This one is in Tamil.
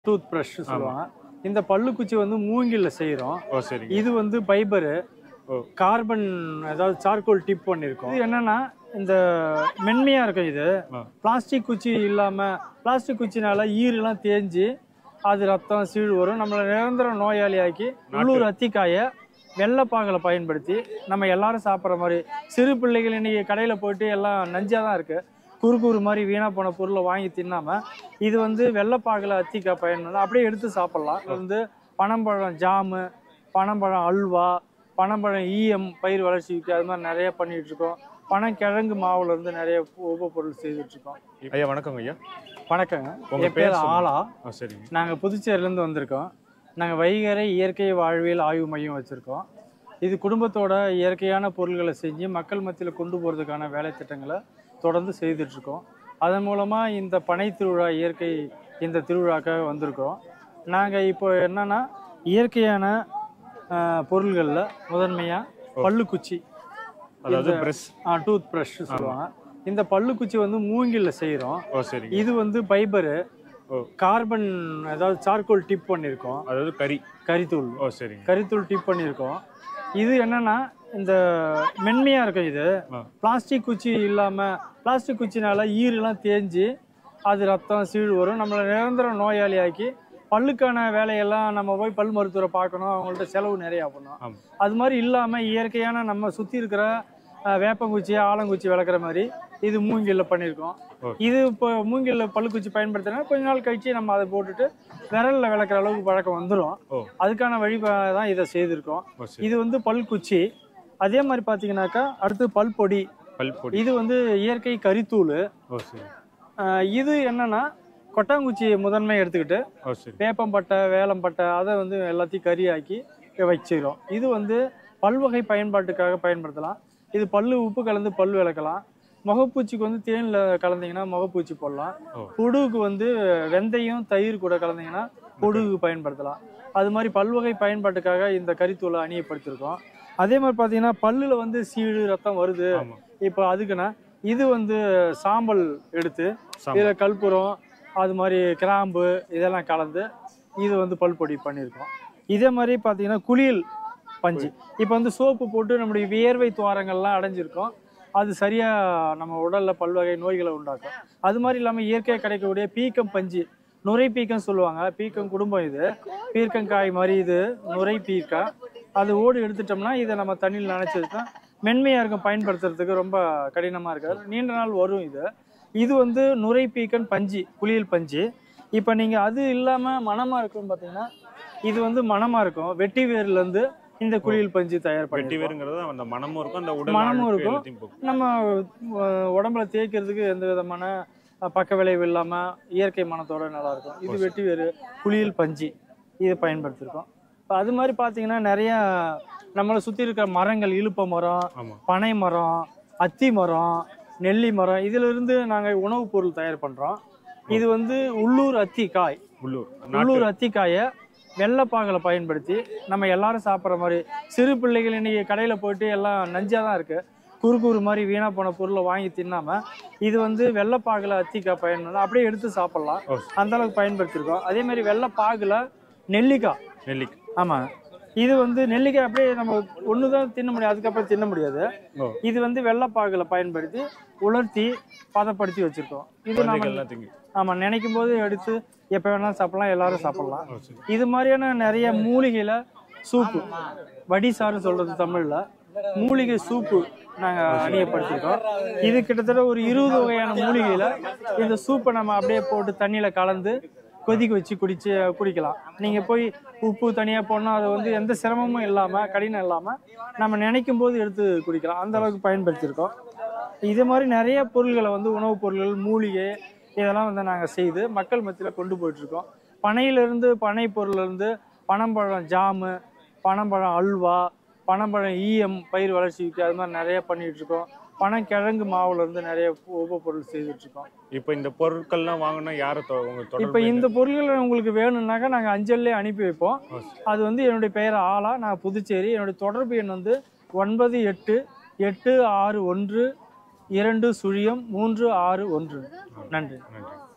டூத் ப்ரஷ் சொல்லுவாங்க இந்த பல்லுக்குச்சி வந்து மூங்கில்ல செய்கிறோம் ஓ சரிங்க இது வந்து ஃபைபரு ஓ கார்பன் அதாவது சார்கோல் டிப் பண்ணியிருக்கோம் இது என்னன்னா இந்த மென்மையாக இருக்கும் இது ஆ. பிளாஸ்டிக் குச்சி இல்லாமல் பிளாஸ்டிக் குச்சினால ஈரெல்லாம் தேஞ்சு அது ரத்தம் சீழ் வரும் நம்மளை நிரந்தர நோயாளியாக்கி உள்ளூர் அத்திக்காயை வெள்ளைப்பாகலை பயன்படுத்தி நம்ம எல்லாரும் சாப்பிட்ற மாதிரி சிறு பிள்ளைகள் இன்னைக்கு கடையில் போயிட்டு எல்லாம் நஞ்சாக தான் இருக்குது குறுகுறு மாதிரி வீணாக போன பொருளை வாங்கி தின்னாம இது வந்து வெள்ளைப்பாகலை அத்திக்காய் பயன்படுத்தி அப்படியே எடுத்து சாப்பிட்லாம் இது வந்து பனம்பழம் ஜாமு பனம்பழம் அல்வா பனம்பழம் ஈயம் பயிர் வளர்ச்சிக்கு அது மாதிரி நிறைய பண்ணிட்டு இருக்கோம் பனங்கிழங்கு மாவுல இருந்து நிறைய உப பொருள் செய்துட்டு இருக்கோம் ஐயா வணக்கங்க ஐயா வணக்கங்க உங்க என் பேர் பேர் சொல்லுங்க. ஆலா ஆ சரிங்க நாங்கள் புதுச்சேரியிலேருந்து வந்திருக்கோம் நாங்கள் வைகரை இயற்கை வாழ்வியல் ஆய்வு மையம் வச்சுருக்கோம் இது குடும்பத்தோட இயற்கையான பொருள்களை செஞ்சு மக்கள் மத்தியில் கொண்டு போகிறதுக்கான வேலை திட்டங்களை தொடர்ந்து செய்துட்ருக்கோம் அதன் மூலமாக இந்த பனை திருவிழா இயற்கை இந்த திருவிழாக்காக வந்திருக்கோம் நாங்கள் இப்போ என்னன்னா இயற்கையான பொருள்களில் முதன்மையாக பல்லுக்குச்சி அதாவது பிரஷ் டூத் ப்ரஷ் சொல்லுவாங்க இந்த பல்லுக்குச்சி வந்து மூங்கில்ல செய்கிறோம் ஓ சரிங்க இது வந்து ஃபைபரு ஓ கார்பன் அதாவது சார்கோல் டிப் பண்ணியிருக்கோம் அதாவது கறி கரித்தூள் ஓ சரிங்க கரித்தூள் டிப் பண்ணியிருக்கோம் இது என்னன்னா இந்த மென்மையாக இருக்கும் இது ஆ. பிளாஸ்டிக் குச்சி இல்லாமல் பிளாஸ்டிக் குச்சினால ஈரெல்லாம் தேஞ்சு அது ரத்தம் சீழ் வரும் நம்மளை நிரந்தர நோயாளியாக்கி பல்லுக்கான வேலையெல்லாம் நம்ம போய் பல் மருத்துவரை பார்க்கணும் அவங்கள்ட்ட செலவு நிறையா பண்ணணும் ஆமா அது மாதிரி இல்லாமல் இயற்கையான நம்ம சுற்றி இருக்கிற அஹ், வேப்பங்குச்சி ஆலங்குச்சி விளக்குற மாதிரி இது மூங்கில்ல பண்ணியிருக்கோம் ஓகே. இது இப்போ மூங்கில்ல பல்லுக்குச்சி பயன்படுத்தினா கொஞ்ச நாள் கழிச்சு நம்ம அதை போட்டுட்டு விரல்ல விளக்குற அளவுக்கு பழக்கம் வந்துடும் ஓ அதுக்கான வழி தான் இதை செய்திருக்கோம் ஓ சரி இது வந்து பல்குச்சி அதே மாதிரி பார்த்தீங்கன்னாக்கா அடுத்து பல் பொடி பல் பொடி இது வந்து இயற்கை கரித்தூள் ஓ சரி அஹ், இது என்னன்னா கொட்டாங்குச்சி முதன்மை எடுத்துக்கிட்டு ஓ சரி வேப்பம்பட்டை வேலம்பட்டை அதை வந்து எல்லாத்தையும் கறியாக்கி வச்சிக்கிறோம் இது வந்து பல்வகை பயன்பாட்டுக்காக பயன்படுத்தலாம் இது பல்லு உப்பு கலந்து பல் விளக்கலாம் முகப்பூச்சிக்கு வந்து தேனில் கலந்தீங்கன்னா முகப்பூச்சி போடலாம் ஓ. பொடுகுக்கு வந்து வெந்தயம் தயிர் கூட கலந்தீங்கன்னா பொடுகு பயன்படுத்தலாம் அது மாதிரி பல்வகை பயன்பாட்டுக்காக இந்த கரித்தூளை அணியப்படுத்தியிருக்கோம் அதே மாதிரி பார்த்தீங்கன்னா பல்லுல வந்து சீழு ரத்தம் வருது ஆமா இப்போ அதுக்குன்னா இது வந்து சாம்பல் எடுத்து சாம்பல். இதில் கற்பூரம் அது மாதிரி கிராம்பு இதெல்லாம் கலந்து இது வந்து பல்பொடி பண்ணியிருக்கோம் இதே மாதிரி பார்த்தீங்கன்னா குளியல் பஞ்சு இப்போ வந்து சோப்பு போட்டு நம்முடைய வியர்வை துவாரங்கள்லாம் அடைஞ்சிருக்கும் அது சரியாக நம்ம உடலில் பல்வகை நோய்களை உண்டாக்கும் அது மாதிரி இல்லாமல் இயற்கையாக கிடைக்கக்கூடிய பீக்கம் பஞ்சு நுரை பீக்கம் சொல்லுவாங்க பீக்கம் குடும்பம் இது பீர்க்கங்காய் மாதிரி இது நுரை பீர்க்கம் அது ஓடு எடுத்துட்டோம்னா இதை நம்ம தண்ணியில் நினச்சதுன்னா மென்மையாக இருக்கும் பயன்படுத்துறதுக்கு ரொம்ப கடினமாக இருக்காது நீண்ட நாள் வரும் இது இது வந்து நுரை பீக்கன் பஞ்சு குளியல் பஞ்சு இப்போ நீங்கள் அது இல்லாமல் மணமாக இருக்கும் பார்த்தீங்கன்னா இது வந்து மணமாக இருக்கும் வெட்டி வேர்லேருந்து இந்த குளியல் பஞ்சு தயார் வெட்டி பண்ணி வேறுங்கிறது அந்த மனமும் இருக்கும் அந்த உடல் மணமும் அழுக்கு இருக்கும். எல்லாத்தையும் போக்கும். நம்ம அஹ், உடம்புல தேய்க்கிறதுக்கு எந்த விதமான அஹ், பக்க விளைவு இல்லாமல் இயற்கை மனத்தோட நல்லா இருக்கும் இது வெட்டி வேறு குளியல் பஞ்சு இது பயன்படுத்தியிருக்கோம் இப்போ அது மாதிரி பார்த்தீங்கன்னா நிறைய நம்மளை சுற்றி இருக்கிற மரங்கள் இலுப்ப மரம் ஆமா பனை மரம் அத்தி மரம் நெல்லி மரம் இதுல இருந்து நாங்கள் உணவுப் பொருள் தயார் பண்ணுறோம் இது வந்து உள்ளூர் அத்தி காய் உள்ளூர் உள்ளூர் நாட்டு அத்திக்காயை வெள்ளைப்பாகலை பயன்படுத்தி நம்ம எல்லாரும் சாப்பிட்ற மாதிரி சிறு பிள்ளைகள் இன்னைக்கு கடையில் போயிட்டு எல்லாம் நஞ்சாக தான் இருக்குது குறுகுறு மாதிரி வீணாக போன பொருளை வாங்கி தின்னாம இது வந்து வெள்ளைப்பாகலை அத்திக்காய் பயன்படுத்தி அப்படியே எடுத்து சாப்பிட்லாம் ஓ அந்த அளவுக்கு பயன்படுத்தியிருக்கோம் அதே மாதிரி வெள்ளைப்பாகுல நெல்லிக்காய் நெல்லிக்காய் ஆமாம் இது வந்து நெல்லிக்காய் அப்படியே நம்ம ஒன்று தான் தின்ன முடியாது அதுக்கப்புறம் தின்ன முடியாது ஓ இது வந்து வெள்ளைப்பாகுல பயன்படுத்தி உலர்த்தி பதப்படுத்தி வச்சிருக்கோம் இது நம்ம குழந்தைகள்லாம் திங்கு ஆமா நினைக்கும் போது எடுத்து எப்போ வேணாலும் சாப்பிடலாம் எல்லாரும் சாப்பிடலாம் ஓ சரி இது மாதிரியான நிறைய மூலிகையில சூப்பு வடிசாறு சொல்றது தமிழ்ல மூலிகை சூப்பு நாங்க அணியப்படுத்திருக்கோம் இது கிட்டத்தட்ட ஒரு இருபது வகையான மூலிகையில இந்த சூப்பை நம்ம அப்படியே போட்டு தண்ணியில கலந்து கொதிக்க வச்சு குடிச்சு குடிக்கலாம் நீங்க போய் உப்பு தனியா போடணும் அது வந்து எந்த சிரமமும் இல்லாம கடினம் இல்லாம நம்ம நினைக்கும் போது எடுத்து குடிக்கலாம் அந்த அளவுக்கு பயன்படுத்தியிருக்கோம் இது மாதிரி நிறைய பொருள்களை வந்து உணவுப் பொருள்கள் மூலிகை இதெல்லாம் வந்து நாங்கள் செய்து மக்கள் மத்தியில் கொண்டு போயிட்டுருக்கோம் பனையிலிருந்து பனை பொருள்லேருந்து பனம்பழம் ஜாமு பனம்பழம் அல்வா பனம்பழம் ஈயம் பயிர் வளர்ச்சிக்கு அது மாதிரி நிறைய பண்ணிட்டு இருக்கோம் பனங்கிழங்கு மாவுல இருந்து நிறைய உப பொருள் செய்துட்டு இருக்கோம் இப்போ இந்த பொருட்கள்லாம் வாங்கினா யாரை தொ- உங்க இப்போ தொடர்பு இந்த பொருள்கள் உங்களுக்கு வேணும்னாக்கா நாங்கள் அஞ்சல்லே அனுப்பி வைப்போம் ஓ, சரி. அது வந்து என்னுடைய பெயர் ஆலா நான் புதுச்சேரி என்னுடைய தொடர்பு எண் வந்து ஒன்பது எட்டு எட்டு ஆறு ஒன்று இரண்டு சுழியம் மூன்று ஆறு ஒன்று நன்றி நன்றி